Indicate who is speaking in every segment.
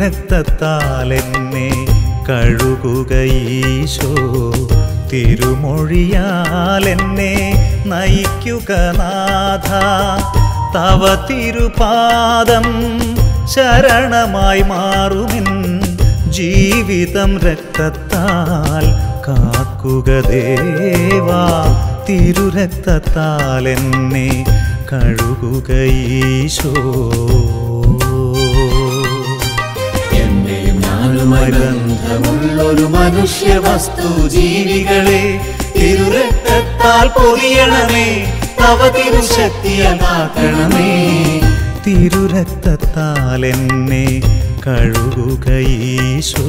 Speaker 1: തിരുരക്തത്താൽ എന്നെ കഴുകുക ഈശോ തിരുമൊഴിയാൽ എന്നെ നയിക്കുക നാഥ തവ തിരുപാദം ശരണമായി മാറുമിൻ ജീവിതം രക്തത്താൽ കാക്കുക ദേവാ തിരുരക്തത്താൽ എന്നെ കഴുകുക ഈശോ
Speaker 2: എന്നെയും ഞാനുമായി ബന്ധമുള്ളൊരു മനുഷ്യ വസ്തു ജീവികളെ തിരുരക്തത്താൽ പൊതിയണമേ തവ തിരുശക്തിയാക്കണമേ
Speaker 1: തിരുരക്തത്താൽ എന്നെ കഴുകുക ഈശോ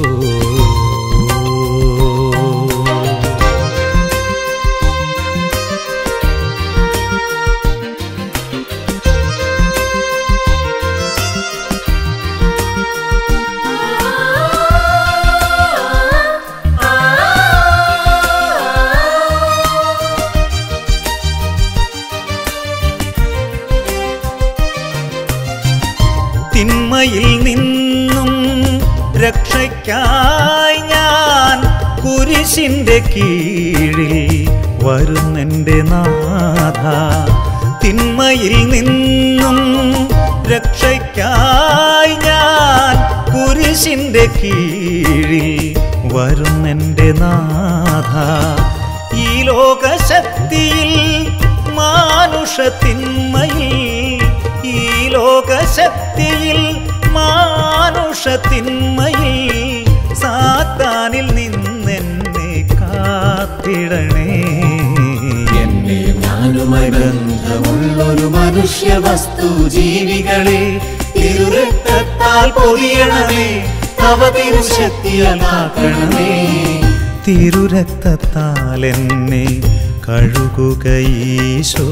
Speaker 1: തിന്മയിൽ നിന്നും രക്ഷയ്ക്കായി ഞാൻ കുരിശിന്റെ കീഴിൽ വരുന്നെൻ്റെ നാഥ തിന്മയിൽ നിന്നും രക്ഷയ്ക്കായി ഞാൻ കുരിശിന്റെ കീഴിൽ വരുന്നെൻ്റെ നാഥ ഈ ലോകശക്തിയിൽ മാനുഷ തിന്മയിൽ ഈ ലോകശക്തിയിൽ മാനുഷ തിന്മയിൽ സാത്താനിൽ നിന്നെന്നെ കാത്തിടണേ
Speaker 2: എന്നെയും ഞാനുമായി ബന്ധമുള്ളൊരു മനുഷ്യ വസ്തു ജീവികളെ തിരുരക്തത്താൽ പൊതിയണമേ തവ തിരുശക്തിയാക്കണമേ
Speaker 1: തിരുരക്തത്താൽ എന്നെ കഴുകുക ഈശോ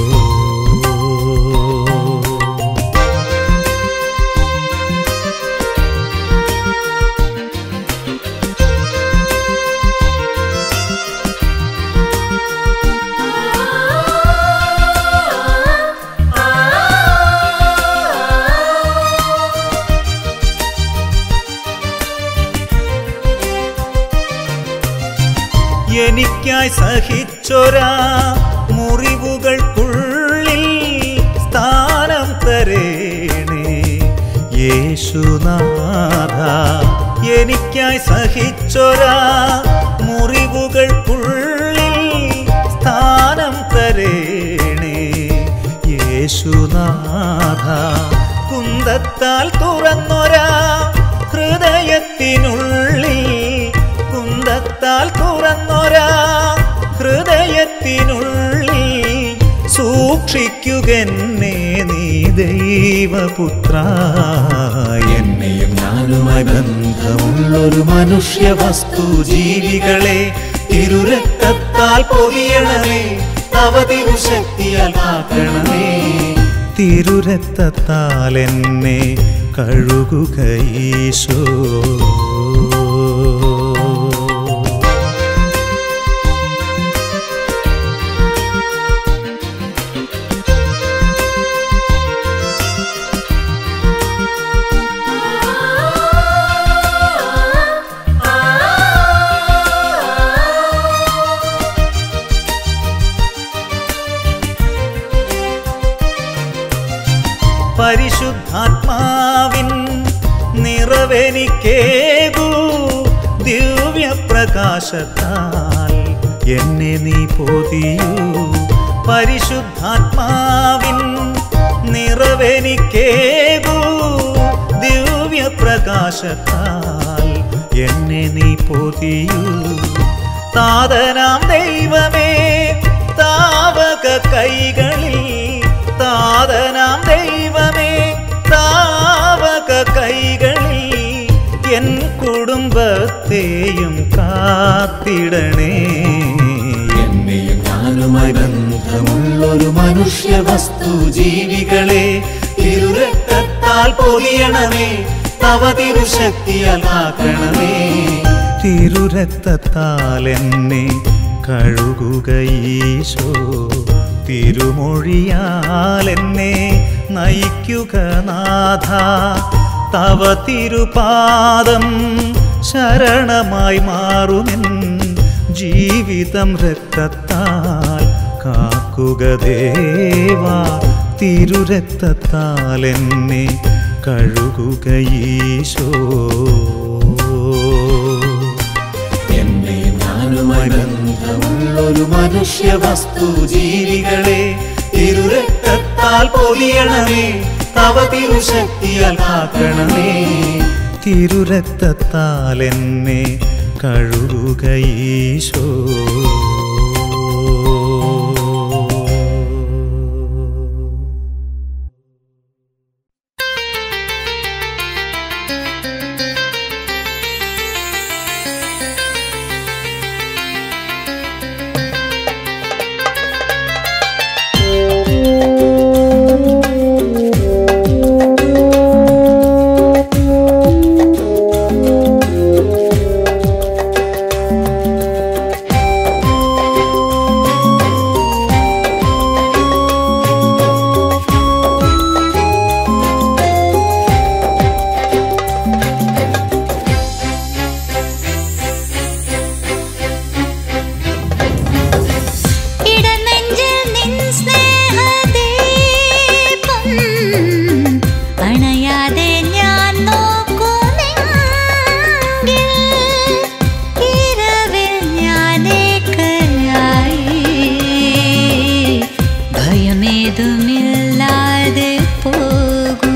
Speaker 1: എനിക്കായി സഹിച്ചൊരാ മുറിവുകൾക്കുള്ളിൽ സ്ഥാനം തരേണേ യേശുനാഥ എനിക്കായി സഹിച്ചൊരാ മുറിവുകൾക്കുള്ളിൽ സ്ഥാനം തരേണേ യേശുനാഥ കുന്തത്താൽ തുറന്നൊരാ ഹൃദയത്തിനുള്ളിൽ കുന്തത്താൽ തുറന്നൊരാ ഹൃദയത്തിനുള്ളിൽ സൂക്ഷിക്കുകെന്നെ നീ ദൈവപുത്ര
Speaker 2: എന്നെയും ഞാനുമായി ബന്ധമുള്ളൊരു മനുഷ്യ വസ്തു ജീവികളെ തിരുരക്തത്താൽ പൊതിയണമേ തവ തിരുശക്തിയാക്കണമേ
Speaker 1: തിരുരക്തത്താൽ എന്നെ കഴുകുക ഈശോ പരിശുദ്ധാത്മാവിൻ നിറവെനിക്കേകൂ ദിവ്യപ്രകാശത്താൽ എന്നെ നീ പൊതിയൂ പരിശുദ്ധാത്മാവിൻ നിറവെനിക്കേകൂ ദിവ്യപ്രകാശത്താൽ എന്നെ നീ പൊതിയൂ താതനാം ദൈവമേ താവക കൈകളിൽ താതനാം ദൈവമേ താവക കൈകളിൽ എൻ കുടുംബത്തെയും കാത്തിടണേ
Speaker 2: എന്നെയും ഞാനുമായി ബന്ധമുള്ളൊരു മനുഷ്യ വസ്തു ജീവികളെ തിരുരക്തത്താൽ പൊതിയണമേ തവ തിരുശക്തിയാക്കണമേ
Speaker 1: തിരുരക്തത്താൽ എന്നെ കഴുകുക ഈശോ തിരുമൊഴിയാൽ എന്നെ നയിക്കുക നാഥ തവ തിരുപാദം ശരണമായി മാറുമെൻ ജീവിതം രക്തത്താൽ കാക്കുക ദേവാ തിരുരക്തത്താൽ എന്നെ കഴുകുക ഈശോ
Speaker 2: എന്നെയും ഞാനുമായി ബന്ധമുള്ളൊരു മനുഷ്യ വസ്തു ജീവികളെ തിരുരക്തത്താൽ പൊതിയണമേ തവ തിരുശക്തിയാൽ കാക്കണമേ
Speaker 1: തിരുരക്തത്താൽ എന്നെ കഴുകുക ഈശോ
Speaker 3: ഇടനെഞ്ചിൽ നിൻ സ്നേഹദീപം അണയാതെ ഞാൻ നോക്കുമെങ്കിൽ ഇരവിൽ ഞാൻ ഏകയായി ഭയമേതുമില്ലാതെ പോകും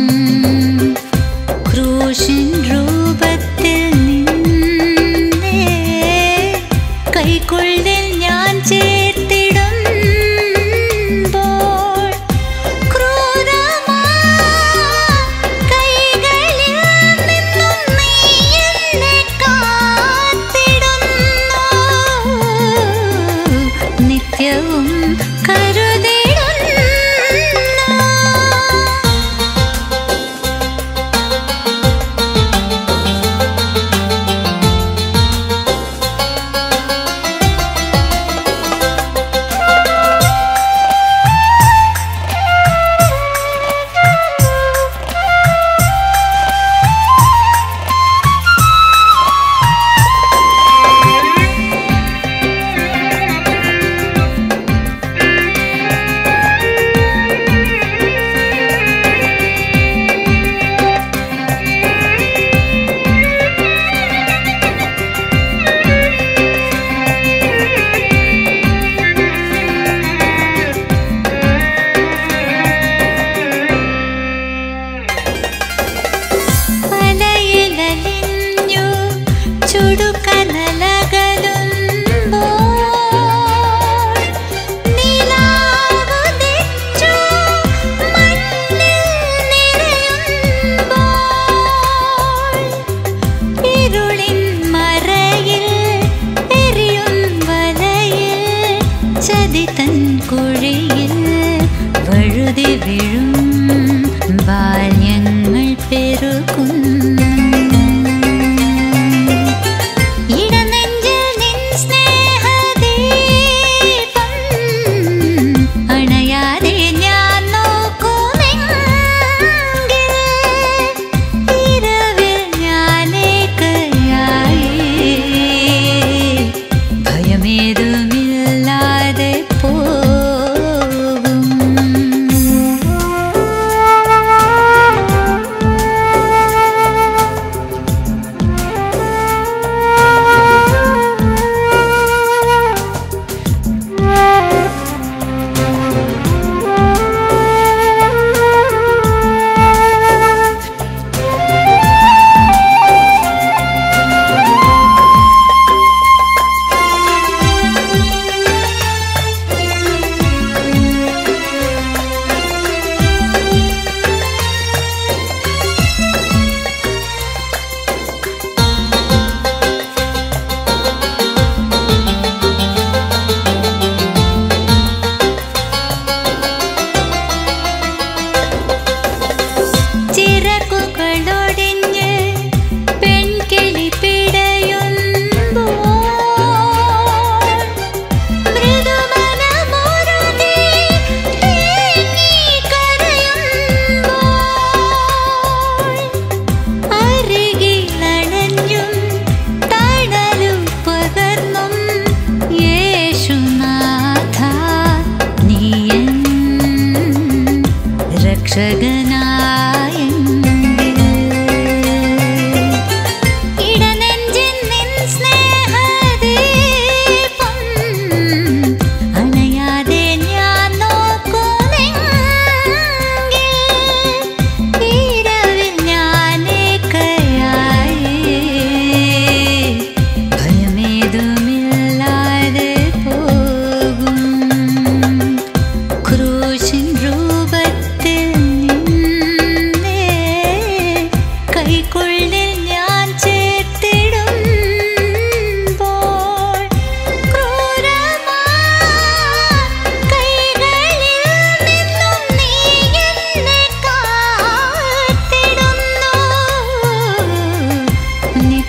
Speaker 3: ക്രൂശിൻ രൂപത്തിൽ നിന്നേ കൈക്കൊള്ളിൽ ഞാൻ ചേർത്തിടുമ്പോൾ ക്രൂരമാ കൈകളിൽ നിന്നും നീ എന്നെ കാത്തിടുന്നു നിത്യവും കരുതിടുന്നു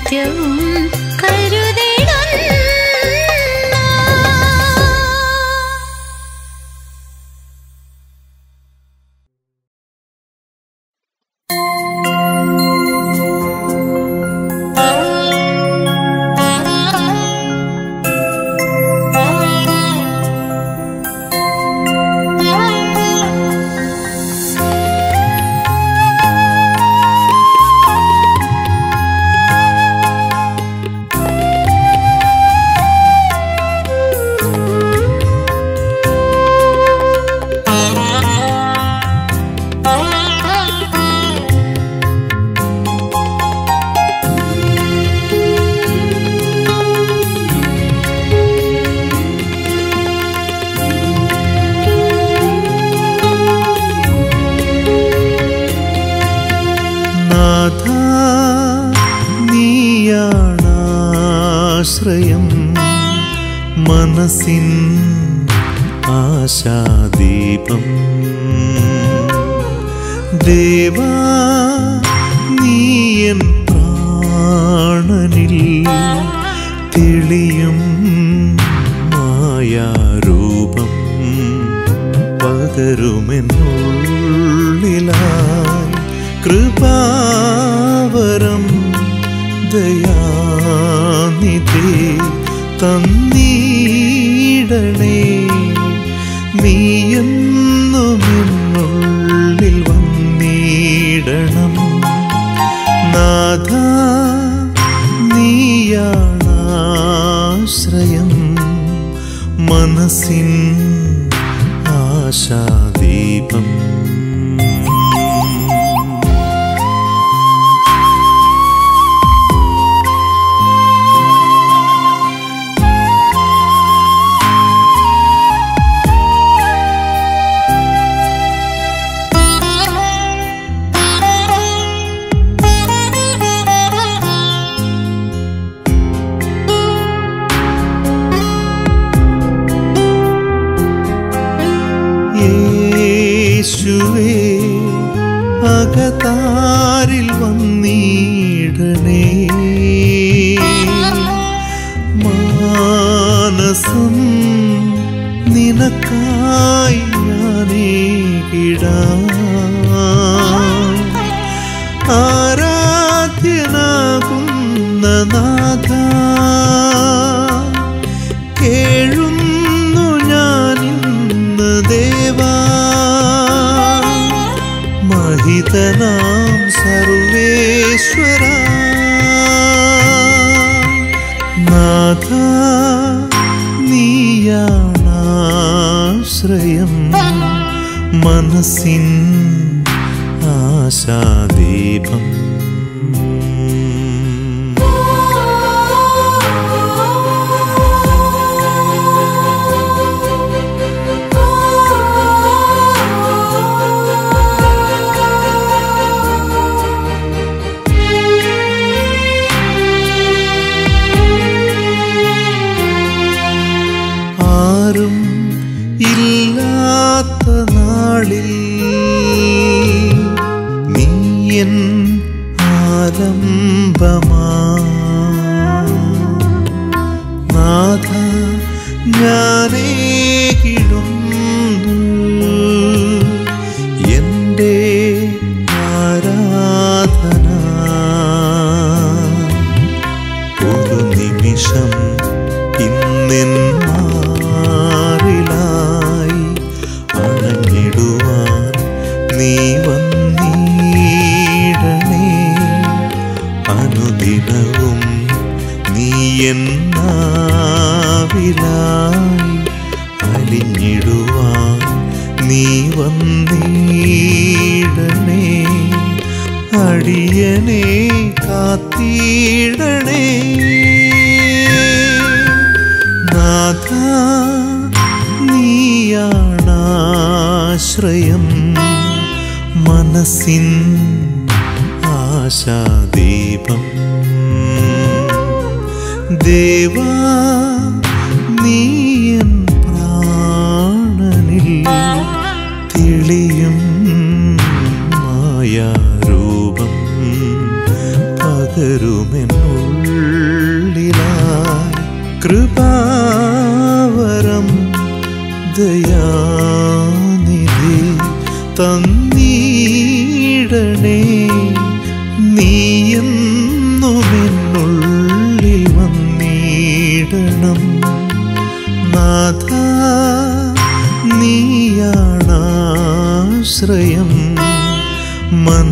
Speaker 3: നിത്യവും കരുതിടുന്നു
Speaker 1: നാഥ നീയാണാശ്രയം മനസ്സിൻ ആശാദീപം ദേവാ നീയൻ പ്രാണനിൽ തെളിയും മായാരൂപം പകരുമെന്നുള്ളിലായി കൃപാവരം ദയാനിധി തന്നീടണേ നീയെന്നുമെന്നുള്ളിൽ വന്നിടണം നാഥ നീയാണാശ്രയം മനസ്സിൻ ആശാദീപം യേശുവേ അകതാരിൽ വന്നിടണേ മാനസം നിനക്കായി ഞാനേകിടാം ആരാധ്യനാകുന്ന നാഥ കേഴുന്നു ഞാനിന്ന് ദേവാ മഹിതനാം സർവേശ്വര നാഥ നീയാണാശ്രയം മനസ്സിൻ ആശാദീപം ആരും ഇല്ലാത്ത നാളിൽ നീയൻ ആലംബമാ നാഥ ഞാനേകിടുന്നു എൻ്റെ ആരാധന ഒരു നിമിഷം ഇന്നെൻ മാറിലായി അണഞ്ഞിടുവാൻ നീ വന്നീടണേ അനുദിനവും നീ എന്നാവിലായി അലിഞ്ഞിടുവാൻ നീ വന്നീടണേ അടിയനെ കാത്തിടണേ നാഥ നീയാണാശ്രയം മനസ്സിൻ ആശാദീപം ദേവാ നീയൻ പ്രാണനിൽ തെളിയും മായാരൂപം പകരുമെന്നുള്ള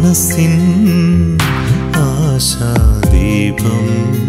Speaker 1: മനസ്സിൻ ആശാദീപം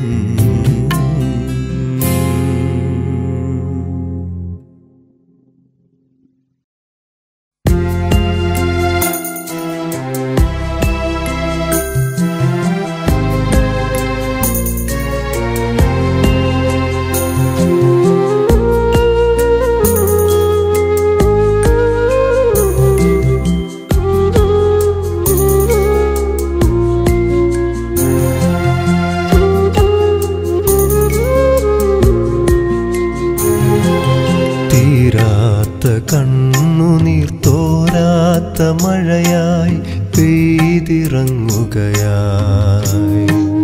Speaker 1: തീരാത്ത കണ്ണുനീർ തോരാത്ത മഴയായി പെയ്തിറങ്ങുകയായി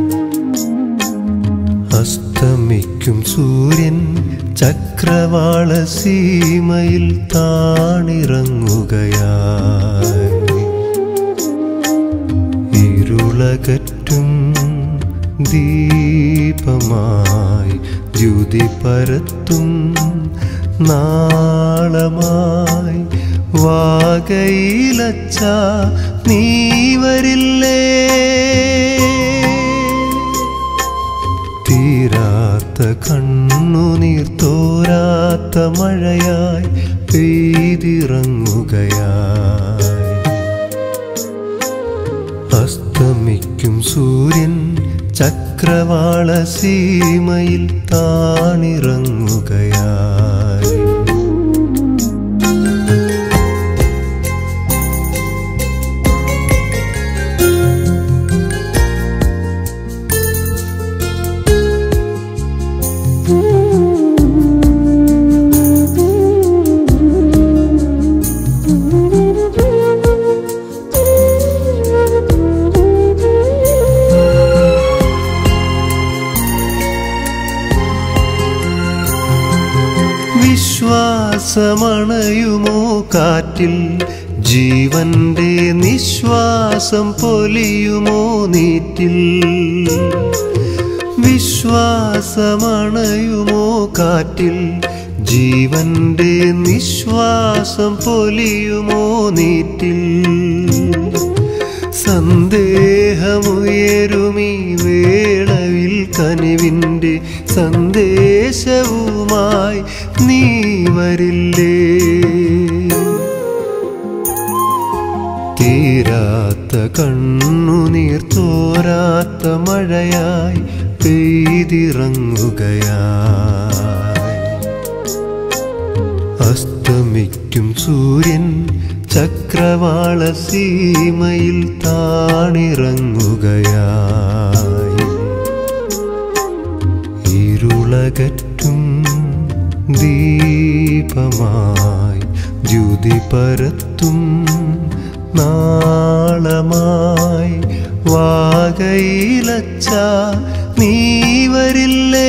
Speaker 1: അസ്തമിക്കും സൂര്യൻ ചക്രവാള സീമയിൽ താണിറങ്ങുകയായി ഇരുളകറ്റും ദീപമായി ദ്യുതി പരത്തും നാളമായി വാകയിലച്ച നീ വരില്ലേ തീരാത്ത കണ്ണുനീർ തോരാത്ത മഴയായി പെയ്തിറങ്ങുകയായി അസ്തമിക്കും സൂര്യൻ ചക്രവാള സീമയിൽ താണിറങ്ങുകയായി വിശ്വാസമണയുമോ കാറ്റിൽ ജീവന്റെ നിശ്വാസം പൊലിയുമോ നീറ്റിൽ വിശ്വാസമണയുമോ കാറ്റിൽ ജീവന്റെ നിശ്വാസം പൊലിയുമോ നീറ്റിൽ സന്ദേഹമുയരുമീ വേളവിൽ കനിവിൻ്റെ സന്ദേശവുമായി നീ വരില്ലേ തീരാത്ത കണ്ണുനീർ തോരാത്ത മഴയായി പെയ്തിറങ്ങുകയായി അസ്തമിക്കും സൂര്യൻ ചക്രവാള സീമയിൽ താണിറങ്ങുകയായി ഇരുളകറ്റും ദീപമായി ദ്യുതി പരത്തും നാളമായി വാകയിലച്ച നീ വരില്ലേ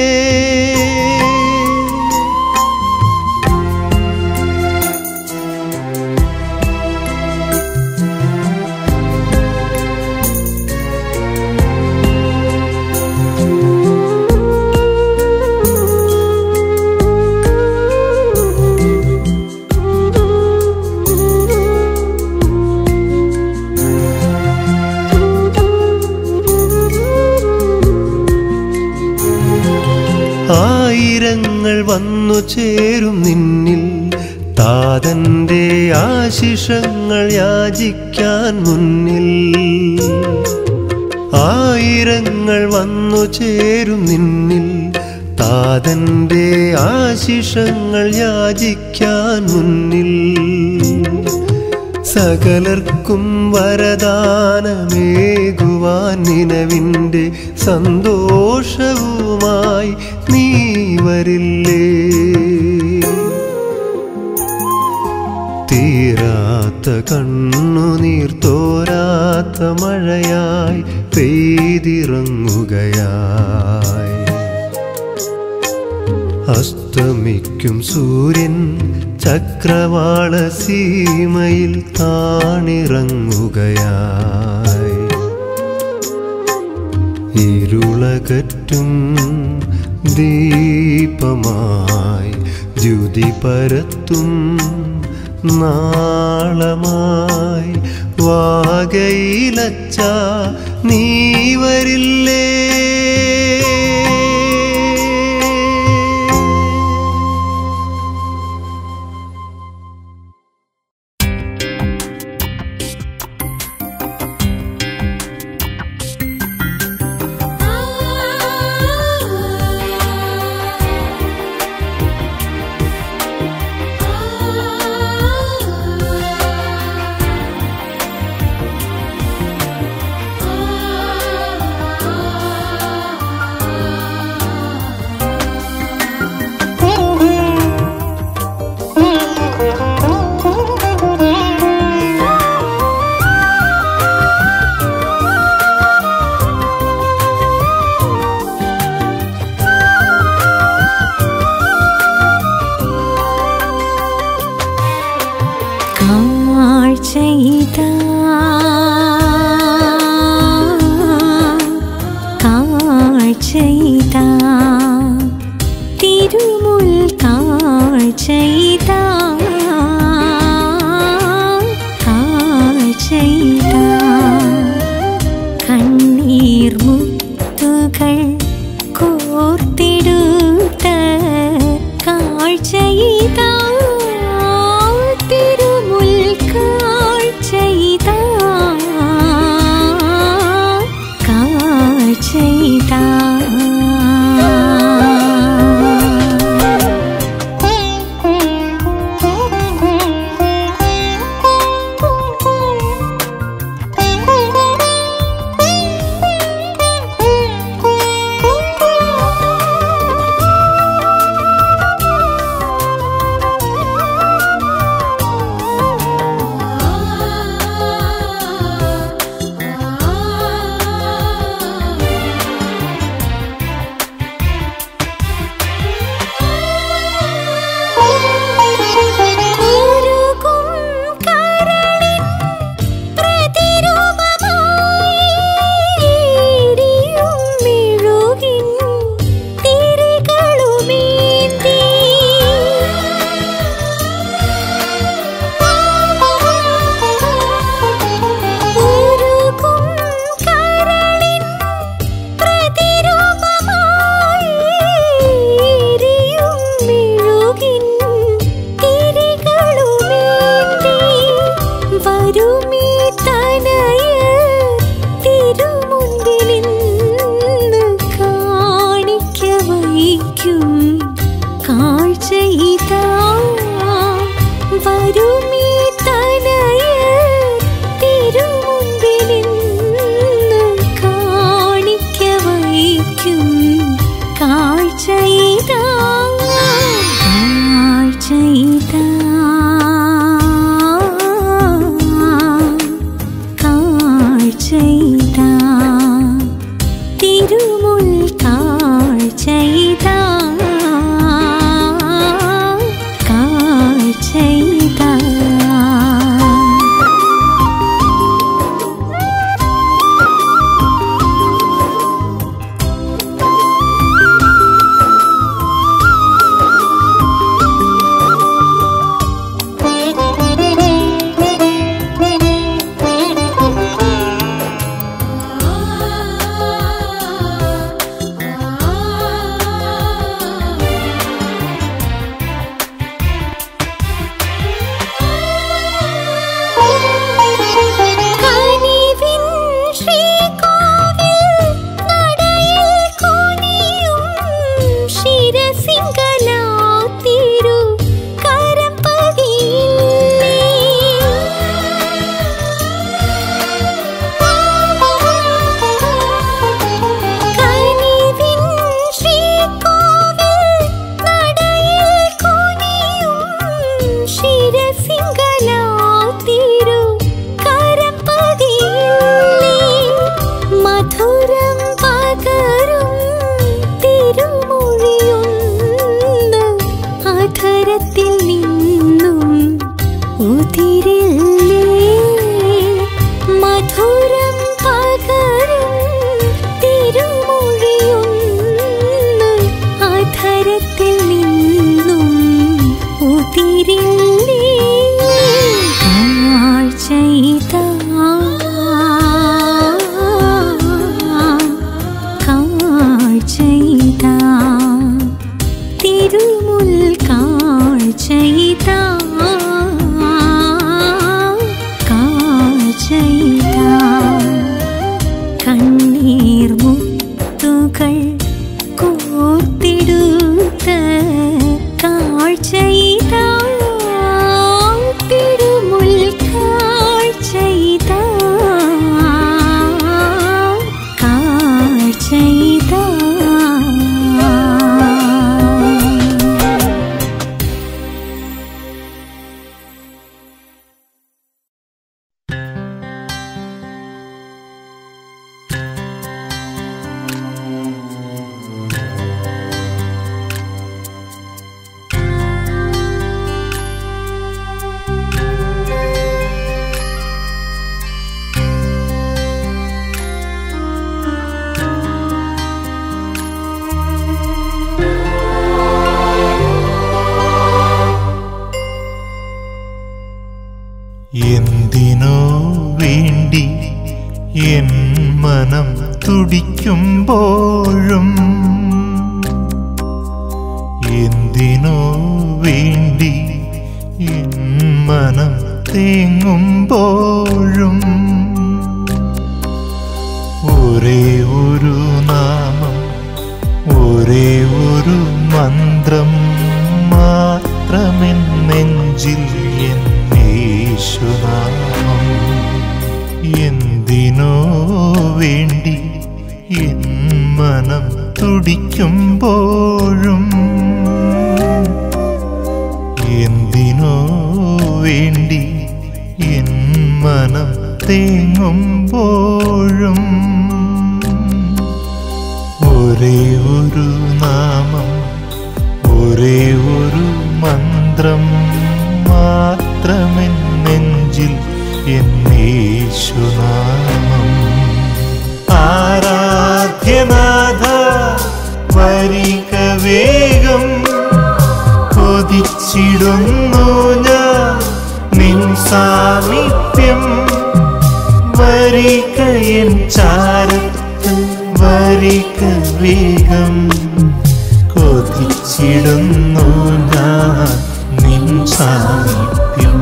Speaker 1: ആയിരങ്ങൾ വന്നു ചേരും നിന്നിൽ താതന്റെ ആശിഷങ്ങൾ യാചിക്കാൻ മുന്നിൽ ആയിരങ്ങൾ വന്നു ചേരും നിന്നിൽ താതന്റെ ആശിഷങ്ങൾ യാചിക്കാൻ മുന്നിൽ സകലർക്കും വരദാനമേകുവാൻ നിലവിൻ്റെ സന്തോഷവുമായി നീ വരില്ലേ തീരാത്ത കണ്ണുനീർ തോരാത്ത മഴയായി പെയ്തിറങ്ങുകയായി അസ്തമിക്കും സൂര്യൻ ചക്രവാള സീമയിൽ താണിറങ്ങുകയായി ഇരുളകറ്റും ദീപമായി ദ്യുതി പരത്തും നാളമായി വാകയിലച്ച നീ വരില്ലേ
Speaker 3: കാഴ്ചയിതാ കാഴ്ചയിതാ തിരുമുൽ കാഴ്ചയിതാ കാഴ്ചയിതാ കണ്ണീർ മുത്തുകൾ കോർത്തെടുത്ത കാഴ്ചയിതാ തിരുമുൽ കാഴ്ചയിതാ കാഴ്ചയിതാ ഉരുകും കരളിൻ പ്രതിരൂപമായി എരിയും മെഴുകിൻ തിരികളുമേന്തി ഉരുകും കരളിൻ പ്രതിരൂപമായി എരിയും മെഴുകിൻ തിരികളുമേന്തി വരുമീ തനയ തിരുമുൻപിലിന്ന് കാണിക്ക വയ്ക്കും കാഴ്ചയിതാ വരുമീ തനയ തിരുമുൻപിലിന്ന് കാണിക്ക വയ്ക്കും കാഴ്ചയിതാ കാഴ്ചയിതാ കാഴ്ചയിതാ തിരുമുൽ കാഴ്ചയിതാ കാഴ്ചയിതാ കനിവിൻ ശ്രീകോവിൽ നടയിൽ കുനിയും ശിരസിംഗലാത്തിരു കരം പതിയില്ലേ കനിവിൻ ശ്രീകോവിൽ നടയിൽ കുനിയും ശിരസിംഗലാത്തിരു കരം പതിയില്ലേ മധുരം പകരും തിരുമൊഴിയൊന്ന് അധരത്തിൽ നിന്നും ഉതിരില്ലേ മധുരം പകരും തിരുമൊഴിയൊന്ന് അധരത്തിൽ നിന്നും ഉതിരില്ലേ കാഴ്ചയിതാ കാഴ്ചയിതാ തിരുമുൽ കാഴ്ചയിതാ കാഴ്ചയിതാ കണ്ണീർ മുത്തുകൾ കോർത്തിടുത്ത കാഴ്ചയിതാ തിരുമുൽ കാഴ്ചയിതാ കാഴ്ചയിതാ
Speaker 2: എന്തിനോ വേണ്ടി എൻ മനം തുടിക്കുമ്പോഴും എന്തിനോ വേണ്ടി എൻ മനം തേങ്ങുമ്പോഴും ഒരേ ഒരു നാമം ഒരേ ഒരു മന്ത്രം മാത്രമെൻ നെഞ്ചിൽ എന്നേശുനാമം എന്തിനോ വേണ്ടി എൻ മനം തുടിക്കുമ്പോഴും എന്തിനോ വേണ്ടി എൻ മനം തേങ്ങുമ്പോഴും ഒരേ ഒരു നാമം ഒരേ ഒരു മന്ത്രം മാത്രമെൻ നെഞ്ചിൽ എന്നേശുനാമം ആരാധ്യനാഥ വരിക വേഗം കൊതിച്ചിടുന്നു ഞാൻ നിൻ സാമീപ്യം വരിക എൻ ചാരത്ത് വരിക വേഗം കൊതിച്ചിടുന്നു ഞാൻ നിൻ സാമീപ്യം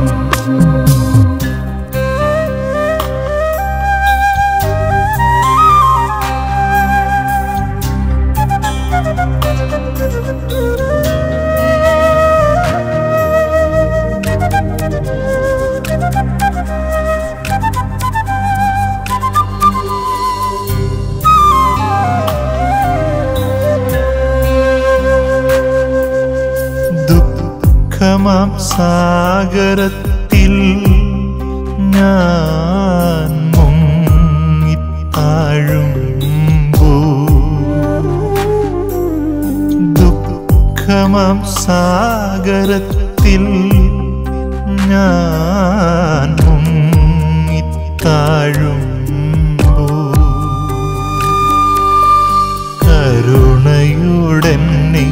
Speaker 2: ദുഃഖമാം സാഗരത്തിൽ ഞാൻ മുങ്ങിത്താഴുമ്പോ ദുഃഖമാം സാഗരത്തിൽ ഞാൻ മുങ്ങിത്താഴുമ്പോ കരുണയുടെന്നെ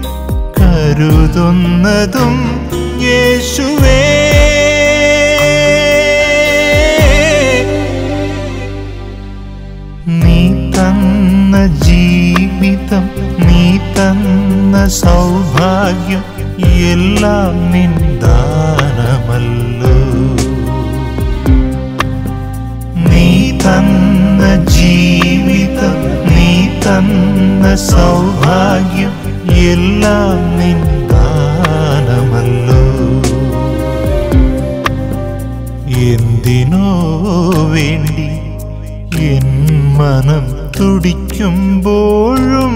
Speaker 2: കരുതുന്നതും യേശുവേ നീ തന്ന ജീവിതം നീ തന്ന സൗഭാഗ്യം എല്ലാം നിന്ദാനമല്ലോ നീ തന്ന ജീവിതം നീ തന്ന സൗഭാഗ്യം എല്ലാം നിന്ദാനമല്ലോ എന്തിനോ വേണ്ടി എൻ മനം തുടിക്കുമ്പോഴും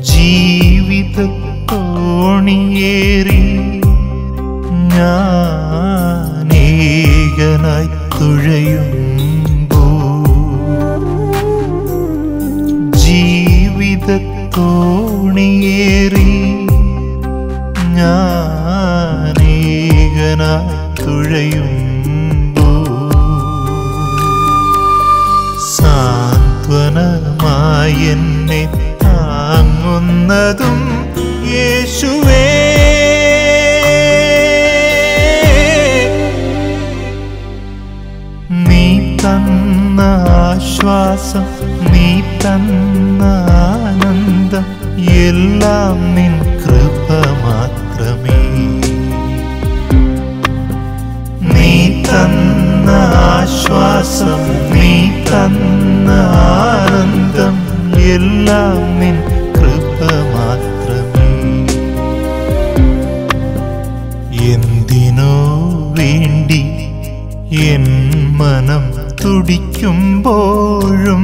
Speaker 2: ജീവിത തോണിയേറി ഞാനേകനായി തുഴയുമ്പോ ജീവിത തോണിയേറി ഞാനേകനായി തുഴയുമ്പോ സാന്ത്വനമായി എന്നെ താങ്ങുന്നതും യേശുവേ നീ തന്ന ആശ്വാസം നീ തന്ന ആനന്ദം എല്ലാം നിൻ കൃപ മാത്രമേ നീ തന്ന ആശ്വാസം നീ തന്ന ആനന്ദം എല്ലാം നിൻ കൃപ മാത്രമേ എന്തിനോ വേണ്ടി എൻ മനം തുടിക്കുമ്പോഴും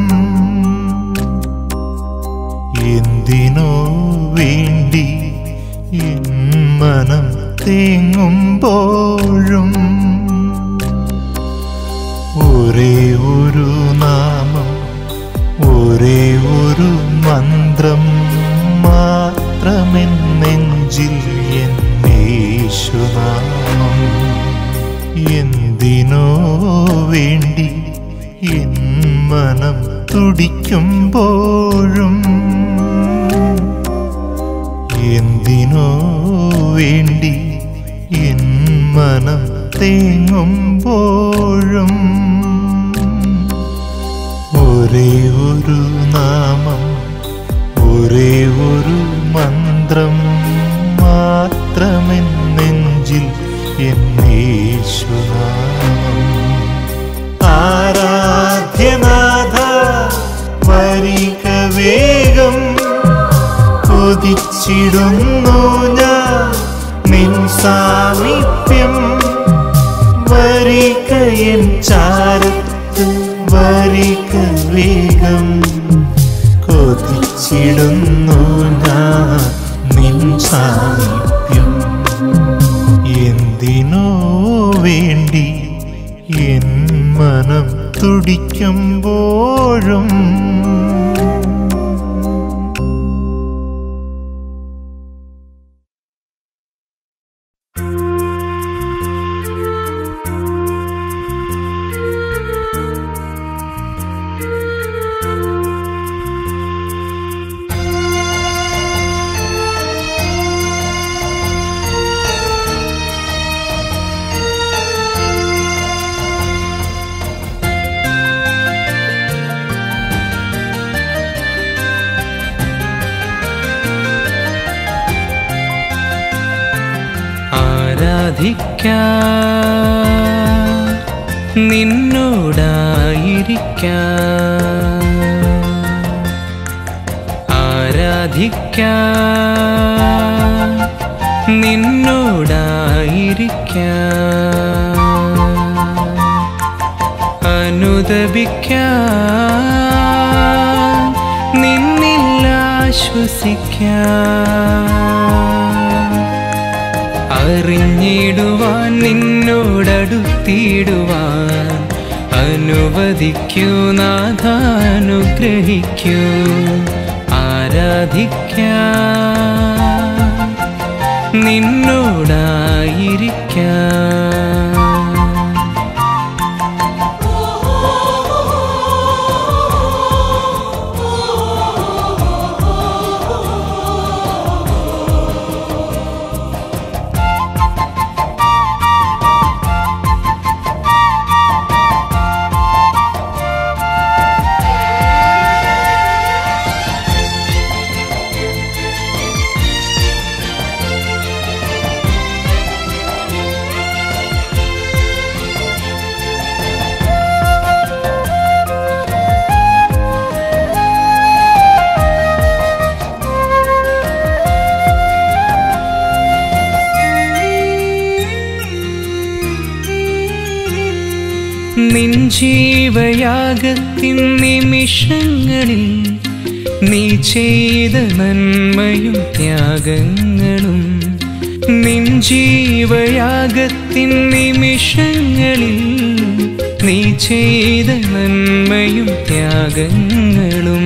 Speaker 2: എന്തിനോ വേണ്ടി എൻ മനം തേങ്ങുമ്പോഴും ഒരേ ഒരു നാമം ഒരേ ഒരു മന്ത്രം മാത്രമെൻ നെഞ്ചിൽ എന്നേശുനാമം എന്തിനോ വേണ്ടി എൻ മനം തുടിക്കുമ്പോഴും എന്തിനോ വേണ്ടി എൻ മനം തേങ്ങുമ്പോഴും ഒരേ ഒരു നാമം ഒരേ ഒരു മന്ത്രം മാത്രമെൻ നെഞ്ചിൽ എന്നേശുനാമം ആരാധ്യനാഥ വരിക വേഗം കൊതിച്ചിടുന്നു ഞാൻ നിൻ സാമീപ്യം വരിക എൻ ചാരത്ത് വരിക വേഗം കൊതിച്ചിടുന്നു ഞാൻ നിൻ സാമീപ്യം എന്തിനോ വേണ്ടി എൻ മനം തുടിക്കുമ്പോഴും
Speaker 4: ആരാധിക്കാൻ നിന്നോടായിരിക്കാൻ ആരാധിക്കാൻ നിന്നോടായിരിക്കാൻ അനുദപിക്കാൻ നിന്നിൽ ആശ്വസിക്കാൻ അറിഞ്ഞിടുവാൻ നിന്നോടടുത്തിടുവാൻ അനുവദിക്കൂ നാഥ അനുഗ്രഹിക്കൂ ആരാധിക്കാൻ നിന്നോടായിരിക്കാൻ നിൻ ജീവയാഗത്തിൻ നിമിഷങ്ങളിൽ നീ ചെയ്ത നന്മയും ത്യാഗങ്ങളും നിൻ ജീവയാഗത്തിൻ നിമിഷങ്ങളിൽ നീ ചെയ്ത നന്മയും ത്യാഗങ്ങളും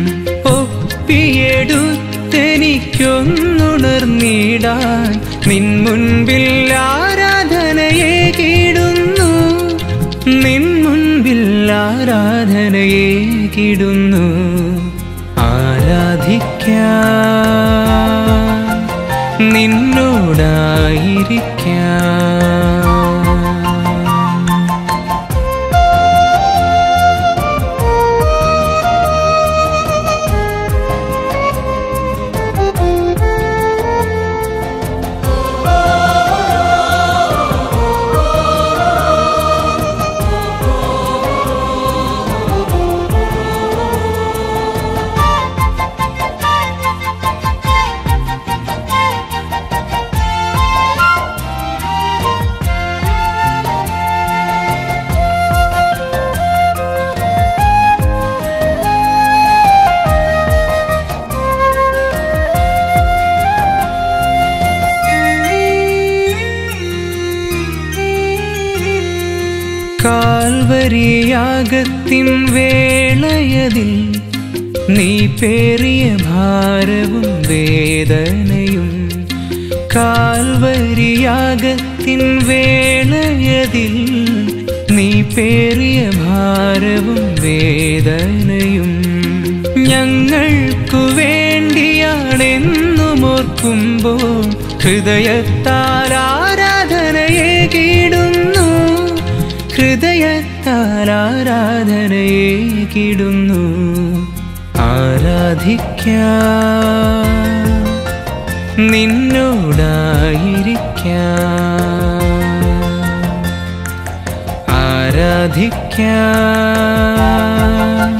Speaker 4: ഒപ്പിയെടുത്തെനിക്കൊന്നുണർന്നിടാൻ നിൻ മുൻപിൽ ആരാധനയെ കിടുന്നു നിൻ മുൻപിൽ ആരാധനയെ കിടുന്നു ആരാധിക്കാം നിന്നോടായിരിക്കാം കാൽവരിയാകത്തിൻ വേളയതിൽ നീ പേറിയ ഭാരവും വേദനയും കാൽവരിയാകത്തിൻ വേളയതിൽ നീ പേറിയ ഭാരവും വേദനയും ഞങ്ങൾക്കു വേണ്ടിയാണെന്നും ഓർക്കുമ്പോൾ ഹൃദയത്താൽ ആരാധനയെ കീടുന്നു ഹൃദയത്താൽ ആരാധനയെ കിടുന്നു ആരാധിക്കാം നിന്നോടായിരിക്കാം ആരാധിക്കാം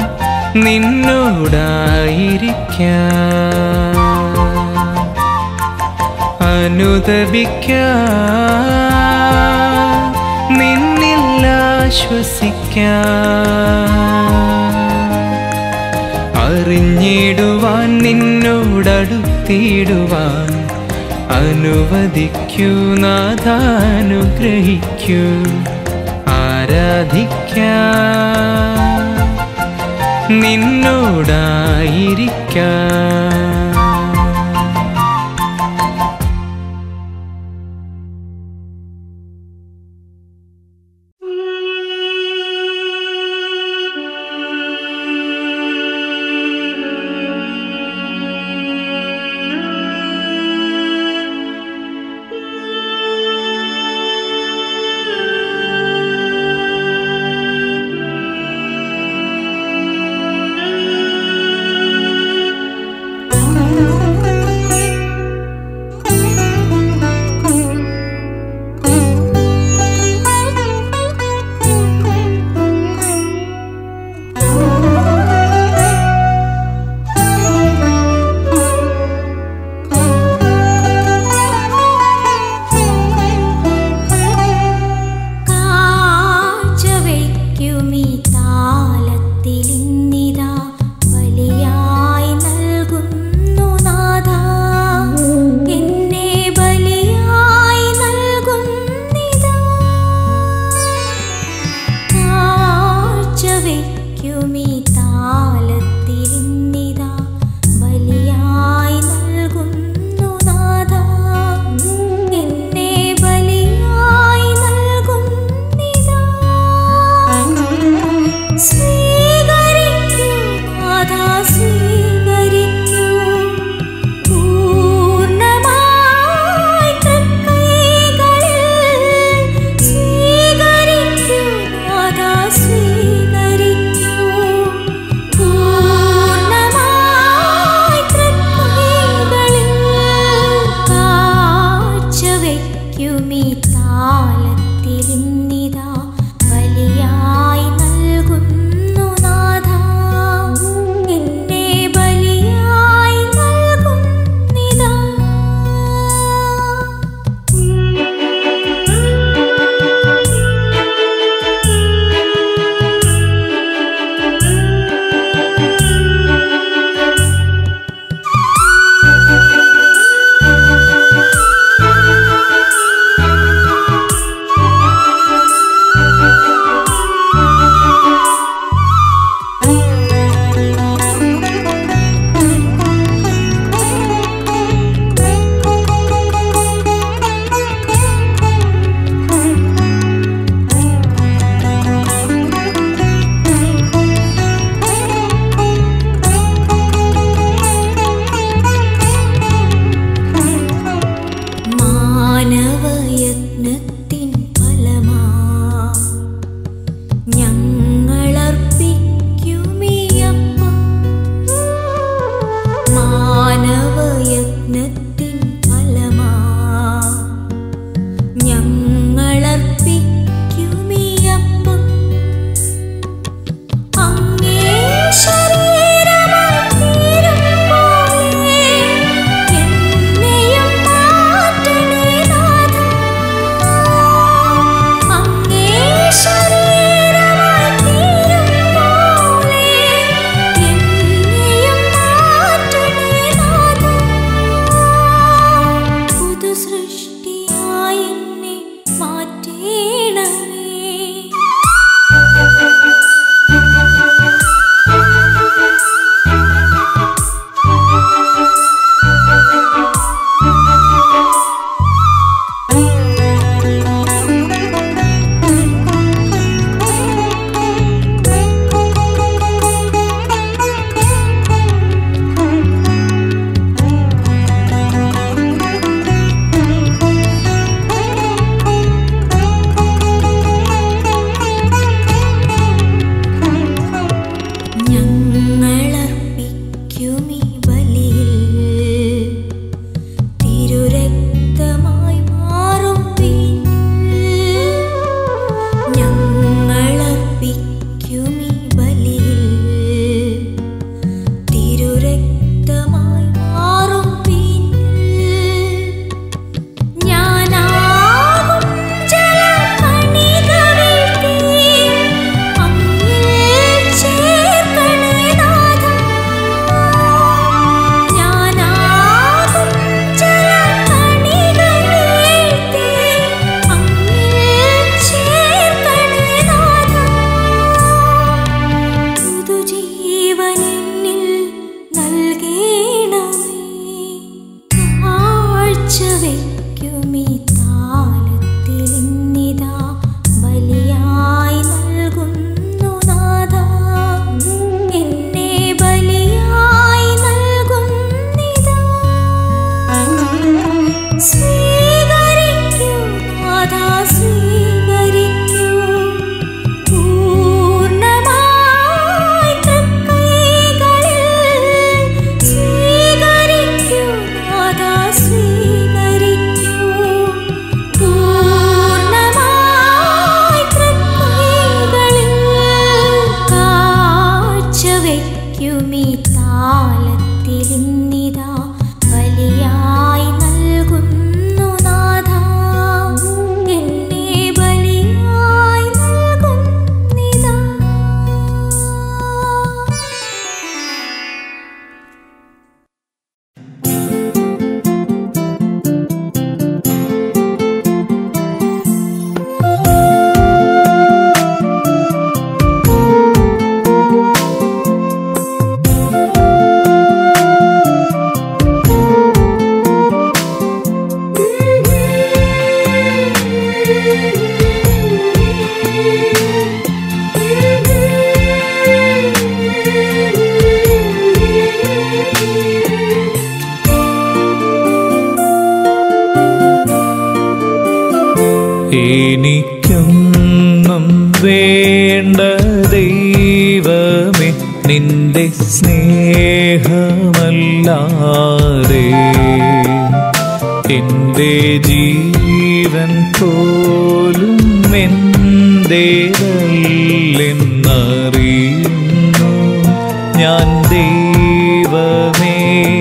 Speaker 4: നിന്നോടായിരിക്കാം അനുദപിക്കാം നിന്നിൽ ആശ്വസിക്കാം അറിഞ്ഞിടുവാൻ നിന്നോടടുത്തിടുവാൻ അനുവദിക്കൂ നാഥാനുഗ്രഹിക്കൂ ആരാധിക്കാം നിന്നോടായിരിക്കാം
Speaker 3: ആ
Speaker 4: എനിക്കൊന്നും വേണ്ട ദൈവമേ നിന്റെ സ്നേഹമല്ലാതെ എൻ്റെ ജീവൻ പോലും എന്തേതല്ലെന്നറിയുന്നു ഞാൻ ദൈവമേ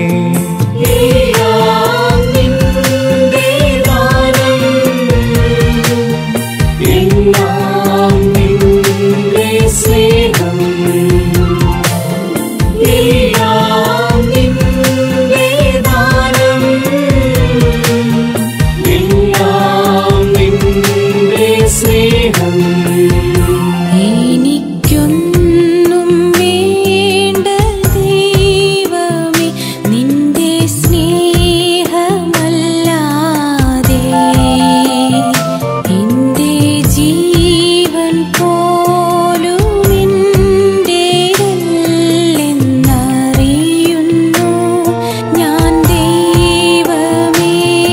Speaker 3: എനിക്കൊന്നും വേണ്ട ദൈവമേ നിന്റെ സ്നേഹമല്ലാതെ എൻ്റെ ജീവൻ പോലും എൻ്റേതല്ലെന്നറിയുന്നു ഞാൻ ദൈവമേ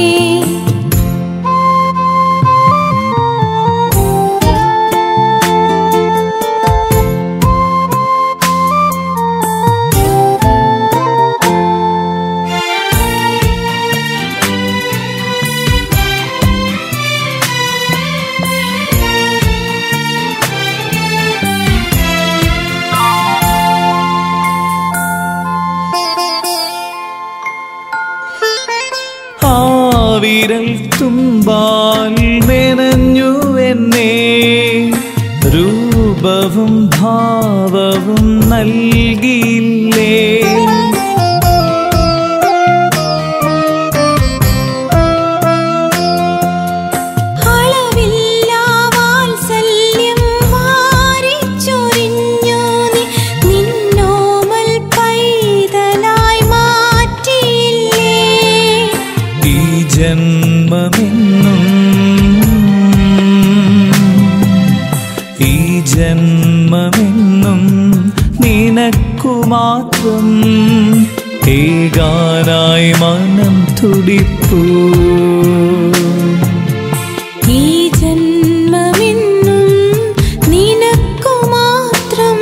Speaker 4: ആവിരൽ തുമ്പാൽ മെനഞ്ഞു എന്നെ രൂപവും ഭാവവും നൽകിയില്ലേ
Speaker 3: അളവില്ലാ വാത്സല്യം വാരിച്ചൊരിഞ്ഞു നീ നിന്നോമൽ പൈതലായി മാറ്റിയില്ലേ
Speaker 4: ഈ ജന്മമെന്നും ഈ ജന്മമെന്നും നിനക്കു മാത്രം ഏകാനായി മനം തുടിപ്പൂ
Speaker 3: ഈ ജന്മമെന്നും നിനക്കു മാത്രം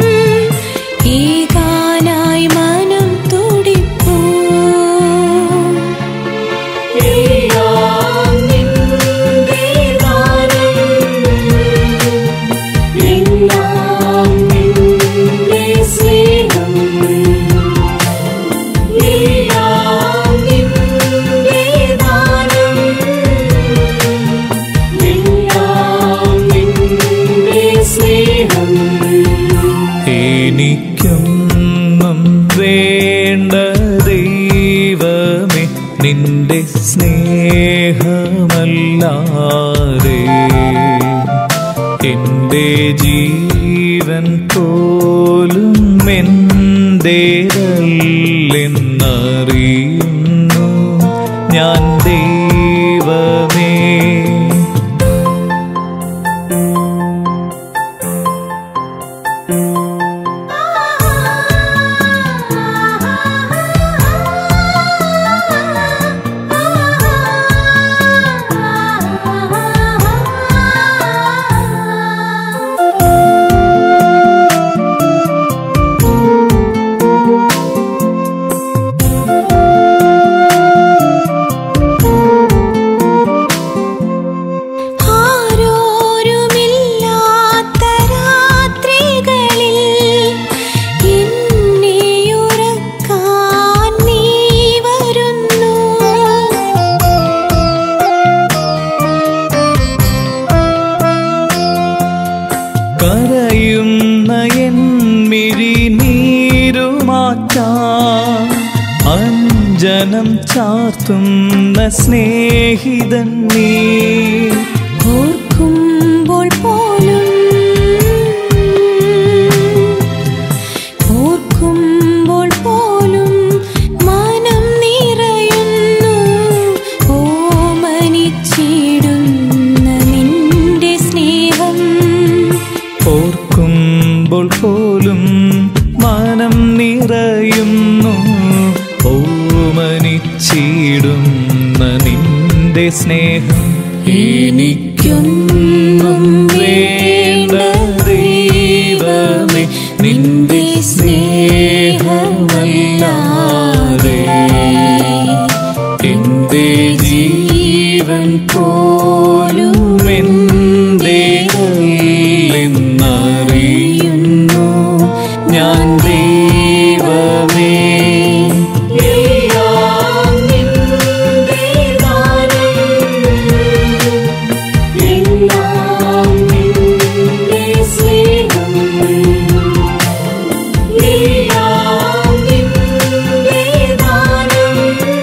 Speaker 3: ഏകാനായി മനം തുടിപ്പൂ
Speaker 4: എനിക്കൊന്നും വേണ്ട ദൈവമേ നിന്റെ സ്നേഹമല്ലാതെ എൻ്റെ ജീവൻ പോലും എന്തേതല്ലെന്നറിയുന്നു ഞാൻ ദൈവമേ
Speaker 3: ആരോരുമില്ലാത്ത രാത്രികളിൽ എന്നെയുറക്കാൻ നീ വരുന്നു
Speaker 4: കരയുന്ന എന്മിഴി നീരുമാറ്റാൻ അഞ്ജനം ചാർത്തുന്ന സ്നേഹിതൻ നീ
Speaker 3: ഓർക്കുമ്പോൾ പോലും ഓർക്കുമ്പോൾ പോലും മനം നിറയുന്നു ഓമനിച്ചിടുന്ന നിന്റെ സ്നേഹം
Speaker 4: ഓർക്കുമ്പോൾ പോലും മനം നിറയുന്നു ഓമനിച്ചിടുന്ന നിന്റെ സ്നേഹം എനിക്ക് എനിക്കൊന്നും വേണ്ട ദൈവമേ നിന്റെ സ്നേഹമല്ലാതെ എന്റെ ജീവൻ പോലും എന്റേതല്ലെന്നറിയുന്നു ഞാൻ ദൈവമേ എല്ലാം നിന്റെ ദാനം എല്ലാം നിന്റെ സ്നേഹം എല്ലാം നിന്റെ ദാനം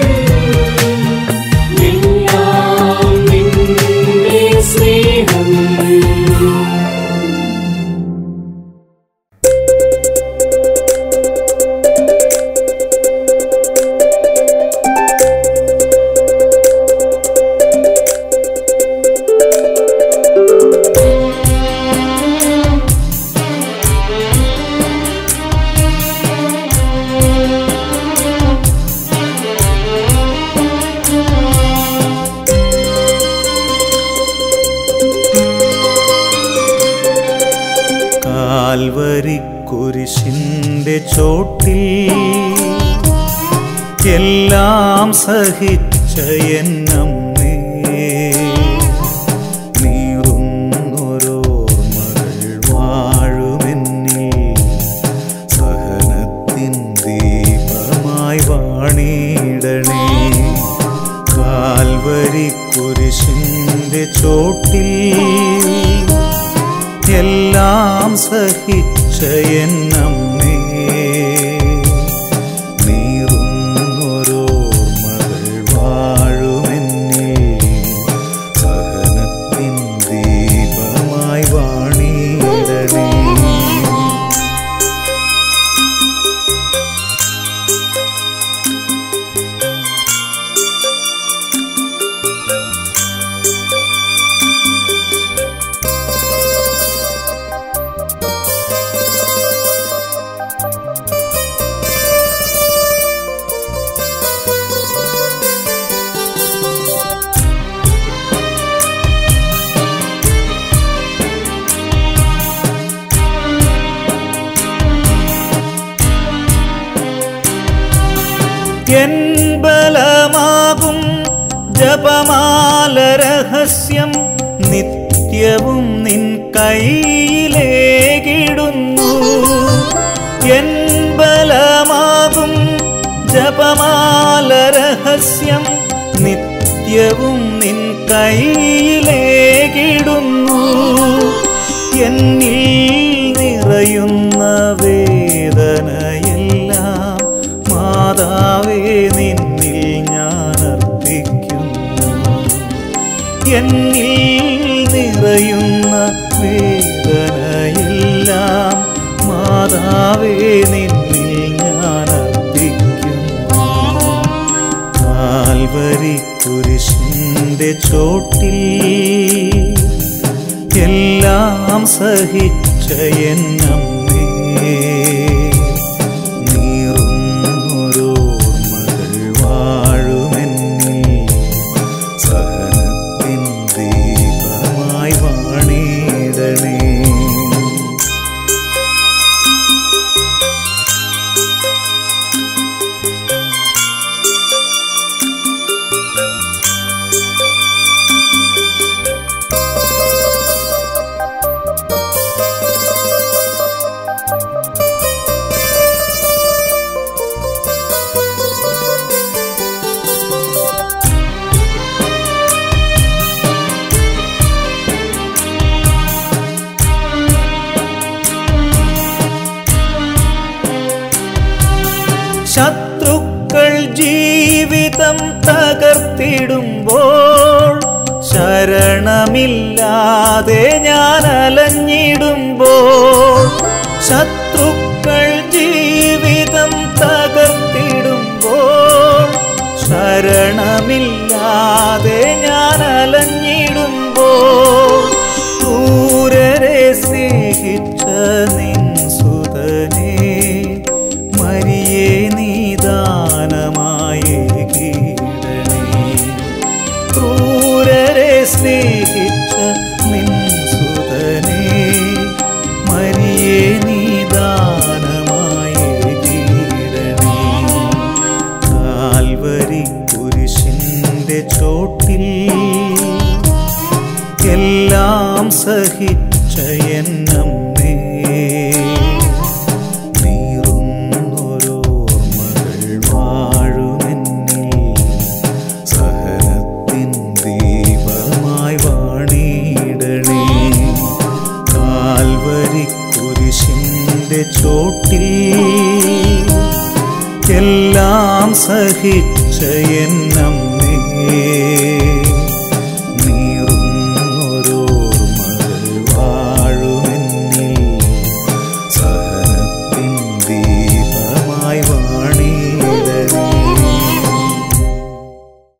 Speaker 4: എല്ലാം നിന്റെ സ്നേഹം
Speaker 2: കാൽവരി കുരിശിന്റെ ചോട്ടിൽ എല്ലാം സഹിച്ച എന്നമ്മേ നീറുന്നൊരോർമ്മകൾ വാഴുമെന്നിൽ സഹനത്തിൻ ദീപമായി വാണിടണേ കാൽവരി കുരിശിന്റെ ചോട്ടിൽ എല്ലാം സഹിച്ച എന്നമ്മേ നീറുന്നൊരോർമ്മകൾ വാഴുമെന്നിൽ സഹനത്തിൻ ദീപമായി വാണിടണേ എൻ ബലമാകും ജപമാല രഹസ്യം നിത്യവും നിൻ കയ്യിലേകിടുന്നു എൻ ബലമാകും ജപമാല രഹസ്യം നിത്യവും നിൻ കയ്യിലേകിടുന്നു എന്നിൽ നിറയുന്ന വേദനയെല്ലാം മാതാവേ നിന്നിൽ ഞാൻ അർപ്പിക്കുന്നു എന്നിൽ നിറയുന്ന വേദനയെല്ലാം മാതാവേ നിന്നിൽ ഞാൻ അർപ്പിക്കുന്നു കാൽവരി കുരിശിന്റെ ചോട്ടിൽ എല്ലാം സഹിച്ച എന്നമ്മേ നീറുന്നൊരോർമ്മകൾ വാഴുമെന്നിൽ സഹനത്തിൻ ദീപമായി വാണിടണേ ശത്രുക്കൾ ജീവിതം തകർത്തിടുമ്പോൾ ശരണമില്ലാതെ ഞാൻ അലഞ്ഞിടുമ്പോൾ ശത്രുക്കൾ ജീവിതം തകർത്തിടുമ്പോൾ ശരണമില്ലാതെ ഞാൻ അലഞ്ഞിടുമ്പോൾ ക്രൂരരെ സ്നേഹിച്ച നിൻ സുതനേ മരിയേ നീദാനമായി കീടണേ ക്രൂരരെ സ്നേഹിച്ച സഹിച്ച എന്നമ്മേ നീറുന്നൊരോർമ്മകൾ വാഴുമെന്നിൽ സഹനത്തിൻ ദീപമായി വാണിടണേ കാൽവരി കുരിശിന്റെ ചോട്ടിൽ എല്ലാം സഹിച്ച എൻ